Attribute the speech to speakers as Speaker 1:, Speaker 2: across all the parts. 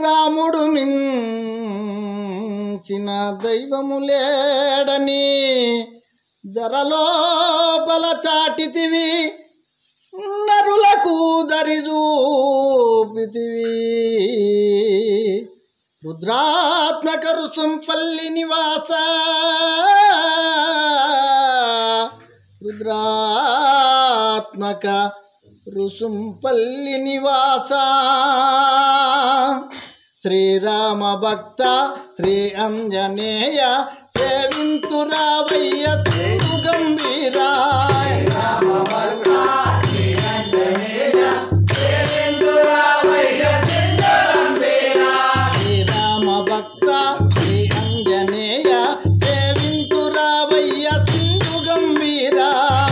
Speaker 1: రాముడు మించిన దైవము లేడని ధరలోపల చాటితివి నరులకు దరిజూపితివి రుద్రాత్మక రుసుంపల్లి నివాస రుద్రాత్మక రుసుంపల్లి నివాస శ్రీరామ భక్త శ్రీ అంజనేయ సేవింతురావయ్య సింధు గంభీరా శ్రీరామ భక్త శ్రీ అంజనేయ సేవింతురావయ్య సింధు గంభీరా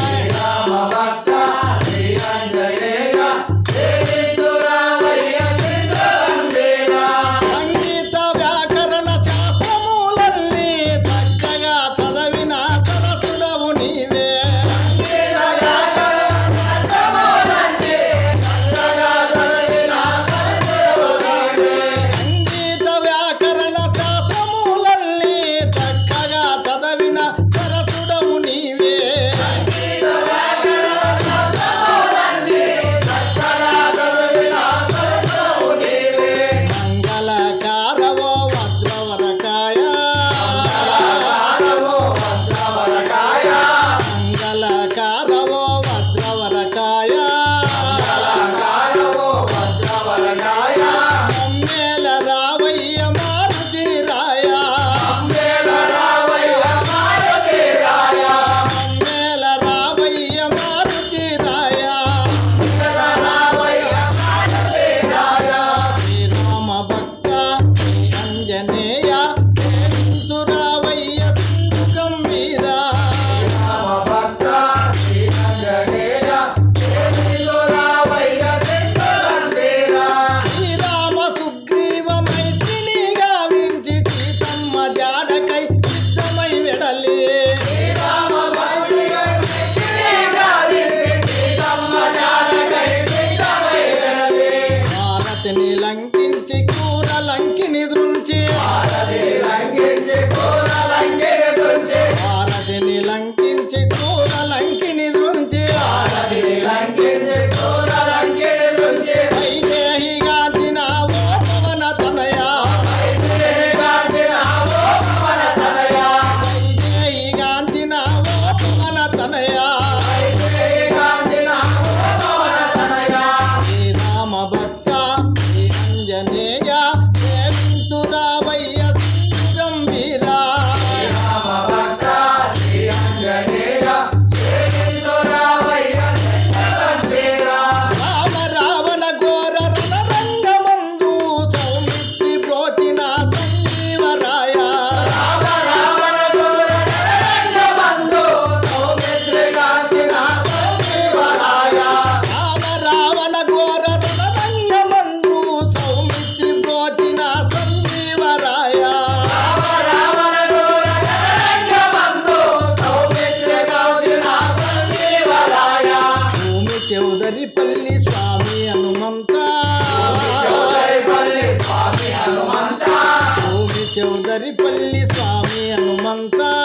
Speaker 1: సంగీత వ్యాకరణ శాస్త్రములన్నీ చక్కగా చదవిన సరసుడవు నీవే సంగీత వ్యాకరణ శాస్త్రములన్నీ చక్కగా చదవిన సరసుడవు నీవే మంగళకారవో వజ్రవరకాయ మంగళకారవో వజ్రవరకాయ అమ్మేల రావయ్య మారుతి రాయ అమ్మేల రావయ్య మారుతి రాయ శ్రీరామ భక్త శ్రీ అంజనేయ సేవింతురావయ్య సింధు గంభీరా శ్రీరామ సుగ్రీవ మైత్రిని గావించి సీతమ్మ జాడకై సిద్ధమై వెడలే భారతిని లంకించి కూర లంకిని దృంచి భారతిని లంకించి కూర లంకిని దృంచి వైదేహి గాంచిన ఓ పవన తనయా వైదేహి గాంచిన ఓ పవన తనయా శ్రీరామ భక్త శ్రీ అంజనేయ సేవింతురావయ్య సింధు గంభీరా రామ రావణ ఘోర రణరంగమందు సౌమిత్రి బ్రోచిన సంజీవరాయ రామ రావణ ఘోర రణరంగమందు సౌమిత్రి బ్రోచిన సంజీవరాయ భూమి చౌదరిపల్లి స్వామి హనుమంత భూమి చౌదరిపల్లి స్వామి హనుమంత